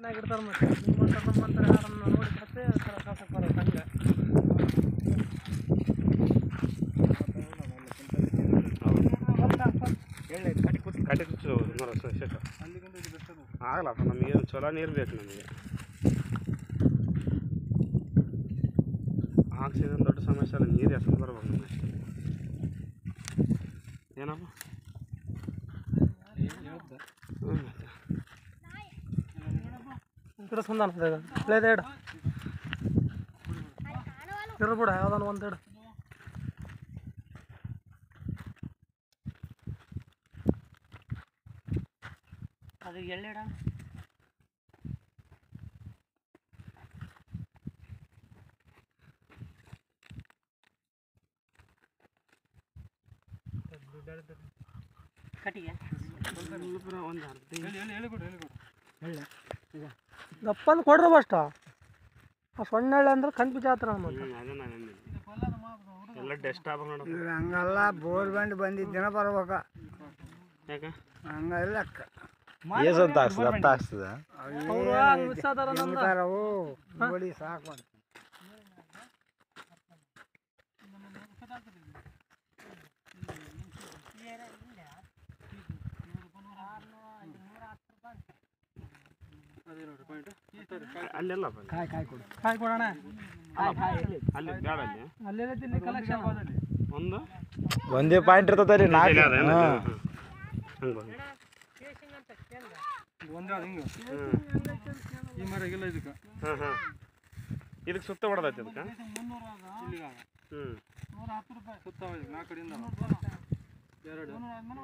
ಚೆನ್ನಾಗಿರ್ತಾರ ಮತ್ತೆ ನಿಮ್ಮಂತ ನಮ್ಮಂತ ಯಾರನ್ನ ನೋಡಿ ಮತ್ತೆ ಕಳ್ಸಕ್ ಬರೋದು ಹಂಗೆ ಕಟ್ಟಿ ಕುಚ್ಚು ಮರ ಶೇಷ ಆಗಲ್ಲಪ್ಪ ನಮಗೆ ಚಲೋ ನೀರು ಬೇಕು ನಮಗೆ ಆಕ್ಸಿಜನ್ ದೊಡ್ಡ ಸಮಸ್ಯೆ ಅಲ್ಲ ನೀರು ಎಸಲು ಬರ್ಬೇಕು ನಮಗೆ ಏನಪ್ಪ ಹ್ಞೂ ಮತ್ತೆ ಗಿಡ ಸುಂದ ಅನ್ಸದ ಪ್ಲೇದ ಇಡ ಇರ್ಬಿಡ ಯಾವ್ದಾನ ಒಂದು ಇಡ ಅದು ಎಳ್ಳಿಡ ಕಟ್ಟಿಗೆ ಒಂದು ಅರ್ಧ ದಪ್ಪಂದು ಕೊಡ್ರಿ ಅಷ್ಟ ಆ ಸೊಣ್ಣೆಳ್ಳೆ ಅಂದ್ರೆ ಕಂತು ಜಾತ್ರೆ ಮತ್ತೆ ಹ್ಞೂ ಅದೇ ನಾನು ಅಂದಿದ್ದು. ಎಲ್ಲ ಡೆಸ್ಟ್ ಆಗ್ಬೇಕು ನೋಡಪ್ಪ ಹಂಗಲ್ಲ ಬೋರ್ ಬಂದು ಬಂದಿದ್ದ ದಿನ ಬರ್ಬೇಕ ಯಾಕೆ ಹಂಗಲ್ಲ ಏಸಂತ ಆಗ್ತದೆ ಅರ್ಥ ಆಗ್ತದ ಅವ್ರು ಹಂಗ್ ಮಿಸ್ ಆದಾರ ನಂದ ತಾರವು ಗೋಡಿ ಸಾಕು ಅಂತ ಅಲ್ಲೆಲ್ಲಪ್ಪ ಕಾಯಿ ಕಾಯಿ ಕೊಡು ಕಾಯಿ ಕೊಡೋಣ ಅಲ್ಲಿ ಬೇಡ ಅಲ್ಲಿ ಅಲ್ಲೆಲ್ಲ ತಿನ್ನಿ ಕಲೆಕ್ಷನ್ ಒಂದು ಒಂದೇ ಪಾಯಿಂಟ್ ಇರ್ತದೆ ನಾಲ್ಕು ಇಲ್ಲ ಅದೇನು ಹಾ. ಹಂಗೆ ಬಂದು ಒಂದೇ ಹಿಂಗೆ ಹ್ಞೂ ಈ ಮರಗಿಲ್ಲ ಇದಕ್ಕೆ ಹಾಂ ಹಾಂ ಇದಕ್ಕೆ ಸುತ್ತ ಹೊಡೆದೈತೆ ಅದಕ್ಕೆ ಇಲ್ಲಿಗ ಹ್ಞೂ ನೂರ ಹತ್ತು ರೂಪಾಯಿ ಸುತ್ತ ನಾಲ್ಕು ಕಡೆಯಿಂದ ಎರಡು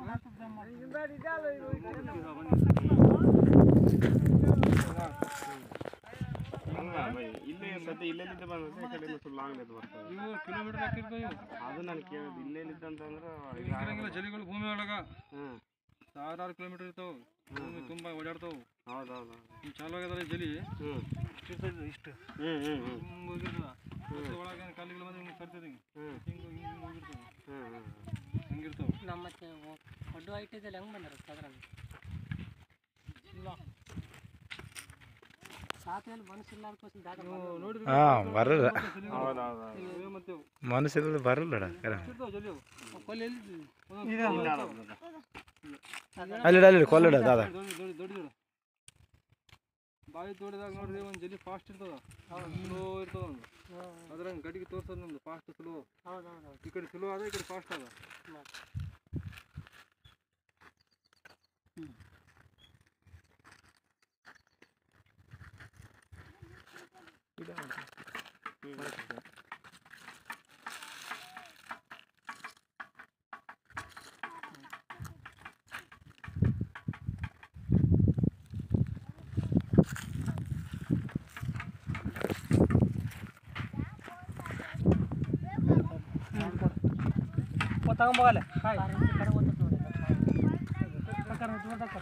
ಇಲ್ಲೇ ಸದ್ಯ ಇಲ್ಲೆಲ್ಲಿದ್ದ ಬಂದ್ರೆ ಈ ಕಡೆ ಫುಲ್ ಲಾಂಗ್ ಇದು ಬರ್ತದೆ ಇವು ಕಿಲೋಮೀಟರ್ ಹಾಕಿರ್ತಾವೆ ಇವು ಅದು ನಾನು ಕೇಳಿದ್ದು ಇಲ್ಲೇನಿದ್ದ ಅಂತಂದ್ರೆ ಇರಂಗಿಲ್ಲ ಜಲಿಗಳು ಭೂಮಿ ಒಳಗ ಹ್ಞೂ ಸಾವಿರಾರು ಕಿಲೋಮೀಟರ್ ಇರ್ತಾವ ಭೂಮಿ ತುಂಬ ಓಡಾಡ್ತಾವ ಹೌದು ಹೌದು ಈಗ ಚಾಲು ಆಗ್ಯದಲ್ಲ ಈ ಜಲಿ ಹ್ಞೂ ಇರ್ತೈತೆ ಇಷ್ಟು ಹ್ಞೂ ಹ್ಞೂ ಹ್ಞೂ ಹಿಂಗೆ ಹೋಗಿರ್ತದ ಮತ್ತೆ ಒಳಗೆ ಏನು ಕಲ್ಲಿಗಳು ಬಂದು ಹಿಂಗೆ ಕರ್ತದೆ ಹಿಂಗೆ ಹ್ಞೂ ಹಿಂಗೆ ಹಿಂಗೆ ಹೋಗಿರ್ತದೆ ಹ್ಞೂ ಹ್ಞೂ ಹಂಗಿರ್ತಾವ ನಮ್ಮ ಮತ್ತೆ ದೊಡ್ಡ ಐಟದಲ್ಲಿ ಹೆಂಗೆ ಬಂದಾರ ಸಾಧಾರಣ ಸಾತ್ನಲ್ಲಿ ಮನಸ್ಸಿಲ್ಲ ಅದಕ್ಕೋಸ್ಕರ ದಾಟ ನೋಡಿದ್ರೆ ಹಾ ಬರಲ್ಲ ಹೌದು ಹೌದು ಹೌದು ಇವು ಮತ್ತೆ ಅವು. ಮನಸ್ಸಿಲ್ಲ ಬರಲ್ಲ ಇರ್ತಾವ ಜಲಿ ಅವು ಅವು ಕೊಲ್ಲಿ ಎಲ್ಲಿದ್ವು? ಒಂದೊಂದು ಇಲ್ಲ ಕೊಲ್ಲಿ ಅಲ್ಲ ಇರ್ತಾವ. ಅದು. ಅಲ್ಲಿ ಅಲ್ಲಿ ಕೊಲ್ಲಿಡ ದಾದ ದೊಡ್ಡ ದೊಡ್ಡ ದೊಡ್ಡ ದೊಡ್ಡ ಬಾಯಿ ತೋಡಿದಾಗ ನೋಡ್ರಿ ಒಂದು ಜಲಿ ಫಾಸ್ಟ್ ಇರ್ತದ ಸ್ಲೋ ಇರ್ತದ ಒಂದು ಅದ್ರಂಗ ಗಡಿಗೆ ತೋರ್ಸೋದು ನಮ್ದು ಫಾಸ್ಟ್ ಸ್ಲೋ ಹೌದೌದು ಈ ಕಡೆ ಸ್ಲೋ ಅದ ಈ ಕಡೆ ಫಾಸ್ಟ್ ಅದ ತಗೊಂಬೋಗಲ್ಲ ಕಾಯಿ ಕಡೆ ಓದ್ತದೆ ನೋಡಿ ಪ್ರಕಾರ ಹಚ್ಕೊಂಡ್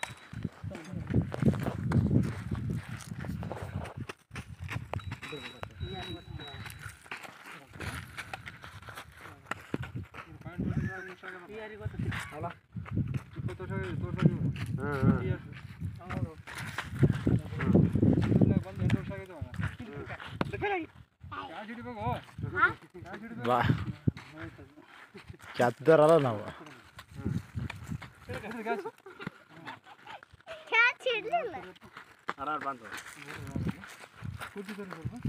ಈ ಯಾರಿಗೆ ಗೊತ್ತೈತಿ ಇಪ್ಪತ್ತು ವರ್ಷ ಆಗಿದೆ, ತೋರ್ಸಾಕ ಇವ್ರು. ಹ್ಞೂ ಈ ಹ್ಞೂ ವರ್ಷ. ಹೌದು. ಇದ್ರಲ್ಲಿ ಬಂದು ಎಂಟು ವರ್ಷ ಆಗಿದೆ ಇವಾಗ. ಕ್ಯಾಶ್ ಹಿಡಿಬೇಕು ಕ್ಯಾಶ್ ಹಿಡಿಬೇಕು ಬಾ ಕೆತ್ತರಲ್ಲ ನಾವು ಕ್ಯಾಶ್. ಆರಾರು ಬಂತು ಕೂತಿದ್ದಾರೆ ಸ್ವಲ್ಪ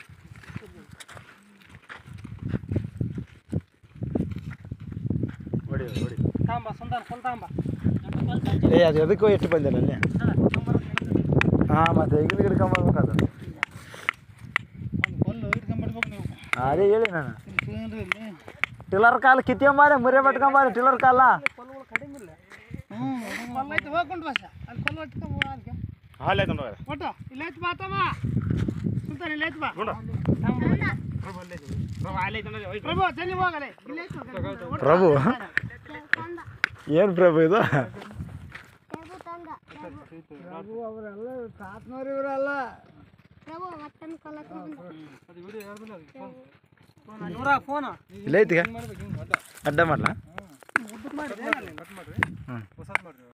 ಹೊಡಿ ಹೊಡಿ ತಾಂಬ ಸುಂದರ ಫುಲ್ ತಾಂಬ ಏ ಅದು ಎದಕ್ಕೂ ಎಷ್ಟು ಬಂದೆ ಅಲ್ಲಿ ಹಾಂ ಮತ್ತೆ ಈಗಿನ ಹಿಡ್ಕೊಂಬರ್ಬೇಕು ಅದು ಒಂದು ಕೊಲ್ಲು ಇಟ್ಕೊಂಡ್ಬಿಡ್ಬೇಕು ನೀವು ಅದೇ ಹೇಳಿ ನಾನು ಸುಳ್ಳು ಇಲ್ಲಿ ಟಿಲ್ಲರ್ ಕಾಲು ಕಿತ್ಕೊಂಬಾರೆ ಮುರಿ ಬಟ್ಕೊಂಬಾರೆ ಟಿಲ್ಲರ್ ಕಾಲ ಕೊಲ್ಲುಗಳು ಕಡಿಮೆ ಇಲ್ಲ ಹ್ಞೂ ಕೊಲ್ಲೈತೆ ಹೋಗ್ಕೊಂಡು ಬಸ್ ಅಲ್ಲಿ ಕೊಲ್ಲು ಹಚ್ಕೊಂಬ ಅದಕ್ಕೆ ಹಾಲು ಆಯ್ತು ನೋಡ್ರಿ ಒಟ್ಟು ಇಲ್ಲೈತೆ ಬಾ ತಮ್ಮ ಸುಲ್ತಾನ್ ಇಲ್ಲೈತೆ ಬಾ ನೋಡು ಪ್ರಭು ಜಲ್ದಿ ಹೋಗಲೆ ಇಲ್ಲೈತೆ ಪ್ರಭು ಏನು ಪ್ರಭು ಇದು ಪ್ರಭು ಅವರೆಲ್ಲ ತಾತನವ್ರು ಇವರೆಲ್ಲ ಅದು ವಿಡಿಯೋ ಯಾರ್ದಿಲ್ಲ ಅದು ನೂರ ಫೋನ್ ಇಲ್ಲ ಐತಿಗ ಮಾಡ್ಬೇಕು ಹಿಂಗೆ ಅಡ್ಡ ಅಡ್ಡ ಮಾಡ್ಲಾ ಕಟ್ ಮಾಡ್ರಿ ಹ್ಮ್. ಹೊಸದು ಮಾಡ್ರಿ